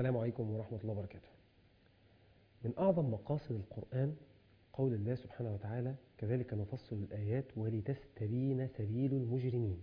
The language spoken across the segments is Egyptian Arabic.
السلام عليكم ورحمة الله وبركاته من أعظم مقاصد القرآن قول الله سبحانه وتعالى كذلك نفصل الآيات ولتستبين سبيل المجرمين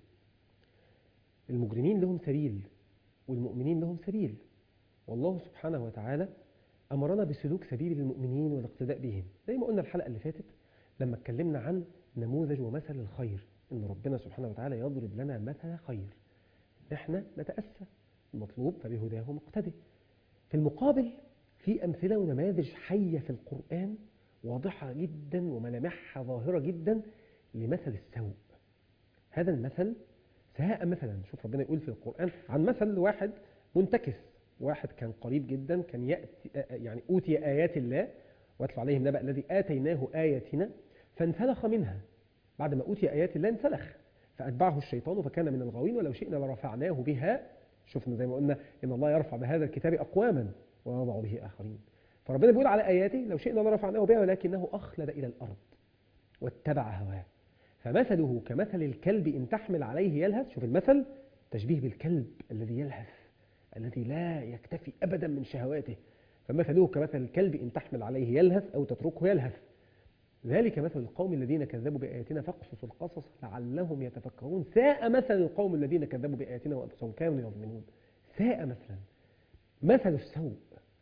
المجرمين لهم سبيل والمؤمنين لهم سبيل والله سبحانه وتعالى أمرنا بسلوك سبيل المؤمنين والاقتداء بهم زي ما قلنا الحلقة اللي فاتت لما اتكلمنا عن نموذج ومثل الخير إن ربنا سبحانه وتعالى يضرب لنا مثل خير إحنا نتأسى المطلوب فبهداه مقتدي في المقابل في أمثلة ونماذج حية في القرآن واضحة جدا وملامحها ظاهرة جدا لمثل السوء هذا المثل ساء مثلا شوف ربنا يقول في القرآن عن مثل واحد منتكس واحد كان قريب جدا كان يأتي يعني أوتي آيات الله واتلو عليهم نبأ الذي آتيناه آياتنا فانسلخ منها بعد ما أوتي آيات الله انسلخ فأتبعه الشيطان فكان من الغاوين ولو شئنا لرفعناه بها شفنا زي ما قلنا إن الله يرفع بهذا الكتاب أقواما ويضع به آخرين فربنا بيقول على آياته لو شئنا لرفعناه بها ولكنه أخلد إلى الأرض واتبع هواه فمثله كمثل الكلب إن تحمل عليه يلهث شوف المثل تشبيه بالكلب الذي يلهث الذي لا يكتفي أبدا من شهواته فمثله كمثل الكلب إن تحمل عليه يلهث أو تتركه يلهث ذلك مثل القوم الذين كذبوا بآياتنا فاقصص القصص لعلهم يتفكرون ساء مثل القوم الذين كذبوا بآياتنا وأنفسهم كانوا يظلمون ساء مثلا مثل السوء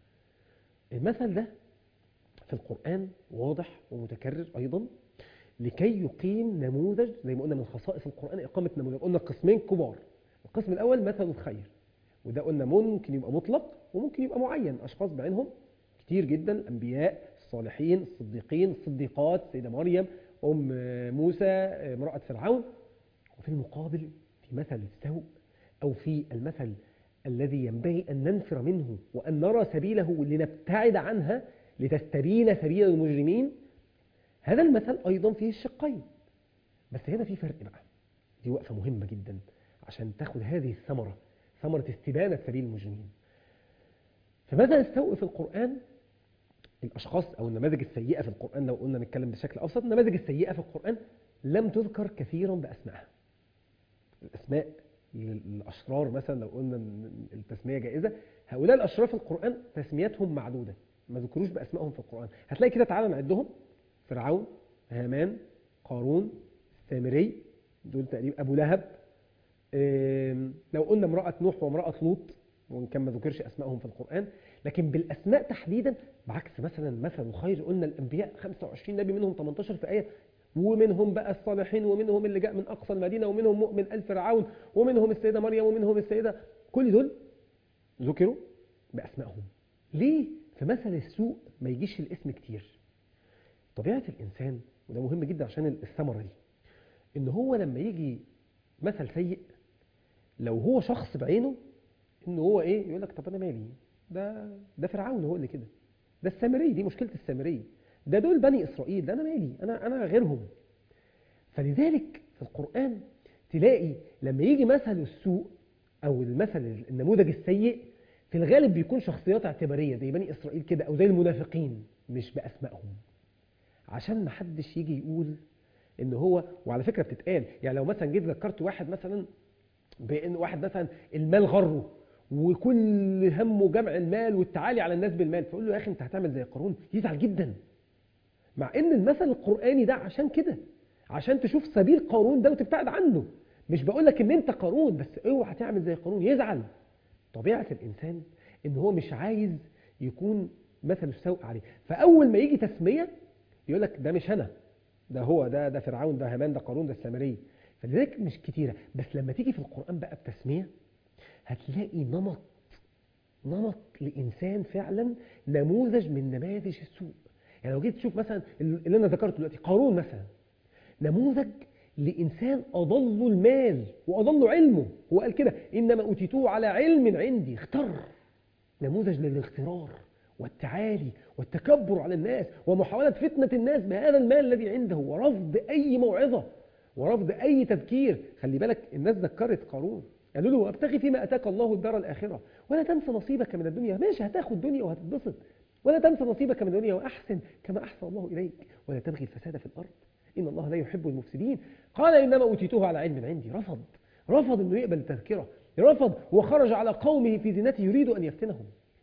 المثل ده في القرآن واضح ومتكرر أيضا لكي يقيم نموذج زي ما قلنا من خصائص القرآن إقامة نموذج قلنا قسمين كبار القسم الأول مثل الخير وده قلنا ممكن يبقى مطلق وممكن يبقى معين أشخاص بعينهم كتير جدا الأنبياء الصالحين الصديقين الصديقات سيدة مريم أم موسى امرأة فرعون وفي المقابل في مثل السوء أو في المثل الذي ينبغي أن ننفر منه وأن نرى سبيله لنبتعد عنها لتستبين سبيل المجرمين هذا المثل أيضا فيه الشقين بس هنا في فرق بقى دي وقفة مهمة جدا عشان تاخد هذه الثمرة ثمرة استبانة سبيل المجرمين فمثل السوء في القرآن الأشخاص أو النماذج السيئة في القرآن لو قلنا نتكلم بشكل أبسط النماذج السيئة في القرآن لم تذكر كثيرا بأسمائها الأسماء الأشرار مثلا لو قلنا التسمية جائزة هؤلاء الأشرار في القرآن تسمياتهم معدودة ما ذكروش بأسمائهم في القرآن هتلاقي كده تعالى نعدهم فرعون هامان قارون السامري دول تقريبا أبو لهب لو قلنا امرأة نوح وامرأة لوط وإن كان ما ذكرش أسمائهم في القرآن لكن بالأسماء تحديدا بعكس مثلا مثل الخير قلنا الأنبياء 25 نبي منهم 18 في آية ومنهم بقى الصالحين ومنهم اللي جاء من أقصى المدينة ومنهم مؤمن آل فرعون ومنهم السيدة مريم ومنهم السيدة كل دول ذكروا بأسمائهم ليه في مثل السوء ما يجيش الاسم كتير طبيعة الإنسان وده مهم جدا عشان الثمرة دي إن هو لما يجي مثل سيء لو هو شخص بعينه إن هو إيه يقول لك طب أنا مالي ده ده فرعون هو اللي كده ده السامري دي مشكلة السامري ده دول بني إسرائيل ده أنا مالي أنا أنا غيرهم فلذلك في القرآن تلاقي لما يجي مثل السوء أو المثل النموذج السيء في الغالب بيكون شخصيات اعتبارية زي بني إسرائيل كده أو زي المنافقين مش بأسمائهم عشان ما حدش يجي يقول ان هو وعلى فكرة بتتقال يعني لو مثلا جيت ذكرت واحد مثلا بان واحد مثلا المال غره وكل همه جمع المال والتعالي على الناس بالمال فيقول له يا اخي انت هتعمل زي قارون يزعل جدا مع ان المثل القرآني ده عشان كده عشان تشوف سبيل قارون ده وتبتعد عنه مش بقول لك ان انت قارون بس اوعى تعمل زي قارون يزعل طبيعة الانسان ان هو مش عايز يكون مثل السوء عليه فاول ما يجي تسمية يقول لك ده مش انا ده هو ده ده فرعون ده هامان ده قارون ده السامري فلذلك مش كتيرة بس لما تيجي في القرآن بقى بتسمية هتلاقي نمط نمط لإنسان فعلا نموذج من نماذج السوء يعني لو جيت تشوف مثلا اللي أنا ذكرته دلوقتي قارون مثلا نموذج لإنسان أضل المال وأضل علمه هو قال كده إنما أوتيتوه على علم عندي اختر نموذج للاغترار والتعالي والتكبر على الناس ومحاولة فتنة الناس بهذا المال الذي عنده ورفض أي موعظة ورفض أي تذكير خلي بالك الناس ذكرت قارون قالوا له ابتغي فيما أتاك الله الدار الآخرة ولا تنسى نصيبك من الدنيا ماشي هتاخد دنيا وهتتبسط ولا تنسى نصيبك من الدنيا وأحسن كما أحسن الله إليك ولا تبغي الفساد في الأرض إن الله لا يحب المفسدين قال إنما أوتيته على علم عندي رفض رفض أنه يقبل التذكرة رفض وخرج على قومه في زينته يريد أن يفتنهم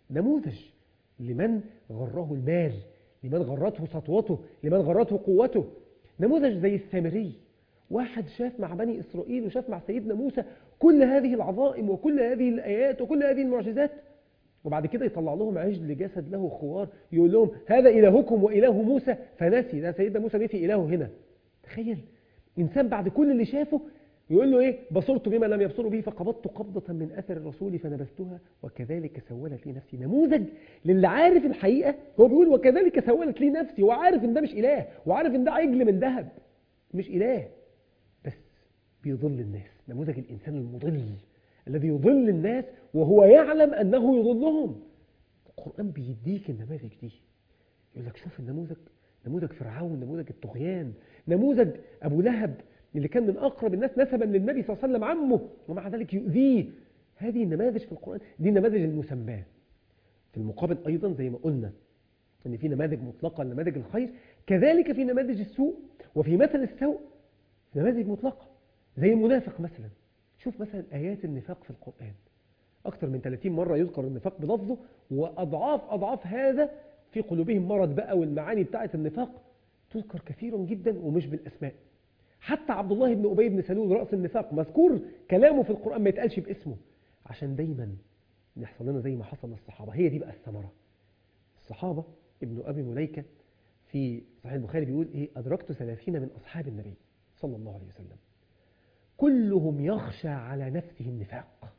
نموذج لمن غره المال لمن غرته سطوته لمن غرته قوته نموذج زي السامري واحد شاف مع بني إسرائيل وشاف مع سيدنا موسى كل هذه العظائم وكل هذه الآيات وكل هذه المعجزات وبعد كده يطلع لهم عجل جسد له خوار يقول لهم هذا إلهكم وإله موسى فنسي ده سيدنا موسى نسي إلهه هنا تخيل إنسان بعد كل اللي شافه يقول له إيه بصرت بما لم يبصروا به فقبضت قبضة من أثر الرسول فنبذتها وكذلك سولت لي نفسي نموذج للي عارف الحقيقة هو بيقول وكذلك سولت لي نفسي وعارف إن ده مش إله وعارف إن ده عجل من ذهب مش إله بس بيضل الناس نموذج الإنسان المضل الذي يضل الناس وهو يعلم أنه يضلهم القرآن بيديك النماذج دي يقول لك شوف النموذج نموذج فرعون نموذج الطغيان نموذج أبو لهب اللي كان من أقرب الناس نسبا للنبي صلى الله عليه وسلم عمه ومع ذلك يؤذيه هذه النماذج في القرآن دي النماذج المسماة في المقابل أيضا زي ما قلنا أن في نماذج مطلقة لنماذج الخير كذلك في نماذج السوء وفي مثل السوء نماذج مطلقة زي المنافق مثلا شوف مثلا آيات النفاق في القرآن أكثر من 30 مرة يذكر النفاق بلفظه وأضعاف أضعاف هذا في قلوبهم مرض بقى والمعاني بتاعة النفاق تذكر كثيرا جدا ومش بالأسماء حتى عبد الله بن أبي بن سلول رأس النفاق مذكور كلامه في القرآن ما يتقالش باسمه عشان دايما يحصل لنا زي ما حصل للصحابة هي دي بقى الثمرة الصحابة ابن أبي مليكة في صحيح البخاري بيقول إيه أدركت ثلاثين من أصحاب النبي صلى الله عليه وسلم كلهم يخشى على نفسه النفاق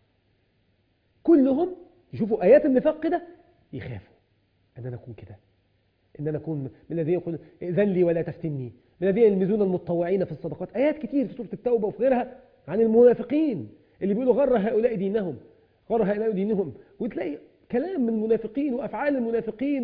كلهم يشوفوا آيات النفاق كده يخافوا أن أنا أكون كده إن أنا أكون من الذين يقول إذن لي ولا تفتني من الذين يلمزون المتطوعين في الصدقات آيات كتير في سورة التوبة وفي غيرها عن المنافقين اللي بيقولوا غر هؤلاء دينهم غر هؤلاء دينهم وتلاقي كلام من المنافقين وأفعال المنافقين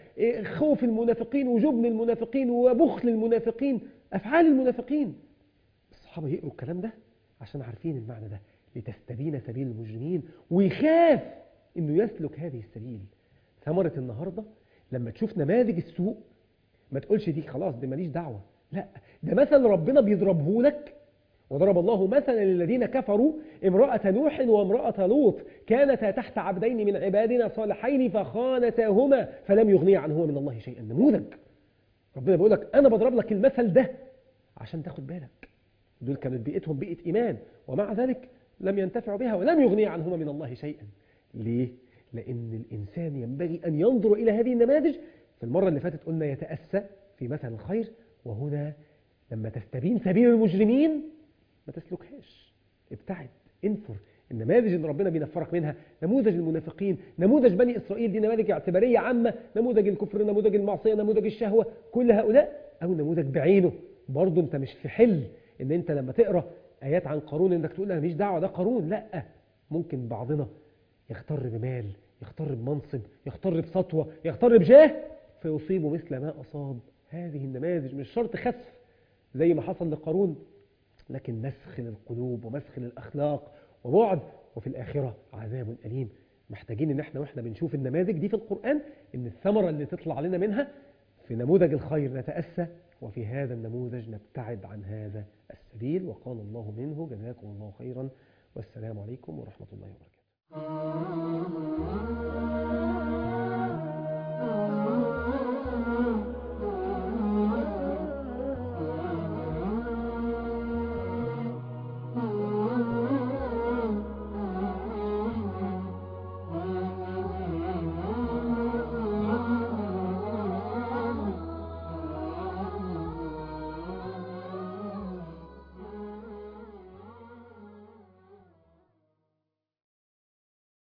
وخوف المنافقين وجبن المنافقين وبخل المنافقين أفعال المنافقين الصحابة يقروا الكلام ده عشان عارفين المعنى ده لتستبين سبيل المجرمين ويخاف انه يسلك هذه السبيل ثمرة النهاردة لما تشوف نماذج السوء ما تقولش دي خلاص دي ماليش دعوة لا ده مثل ربنا بيضربه لك وضرب الله مثلا للذين كفروا امرأة نوح وامرأة لوط كانتا تحت عبدين من عبادنا صالحين فخانتاهما فلم يغني عنهما من الله شيئا نموذج ربنا بيقول لك انا بضرب لك المثل ده عشان تاخد بالك دول كانت بيئتهم بيئة إيمان ومع ذلك لم ينتفعوا بها ولم يغني عنهما من الله شيئا ليه؟ لأن الإنسان ينبغي أن ينظر إلى هذه النماذج في المرة اللي فاتت قلنا يتأسى في مثل الخير وهنا لما تستبين سبيل المجرمين ما تسلكهاش ابتعد انفر النماذج اللي ربنا بينفرك منها نموذج المنافقين نموذج بني إسرائيل دي نماذج اعتبارية عامة نموذج الكفر نموذج المعصية نموذج الشهوة كل هؤلاء أو نموذج بعينه برضه انت مش في حل ان انت لما تقرا ايات عن قارون انك تقول انا ماليش دعوه ده قارون لا ممكن بعضنا يغتر بمال يغتر بمنصب يغتر بسطوه يغتر بجاه فيصيبه مثل ما اصاب هذه النماذج مش شرط خسف زي ما حصل لقارون لكن مسخ للقلوب ومسخ للاخلاق وبعد وفي الاخره عذاب اليم محتاجين ان احنا واحنا بنشوف النماذج دي في القران ان الثمره اللي تطلع لنا منها في نموذج الخير نتاسى وفي هذا النموذج نبتعد عن هذا السبيل وقال الله منه جزاكم الله خيرا والسلام عليكم ورحمة الله وبركاته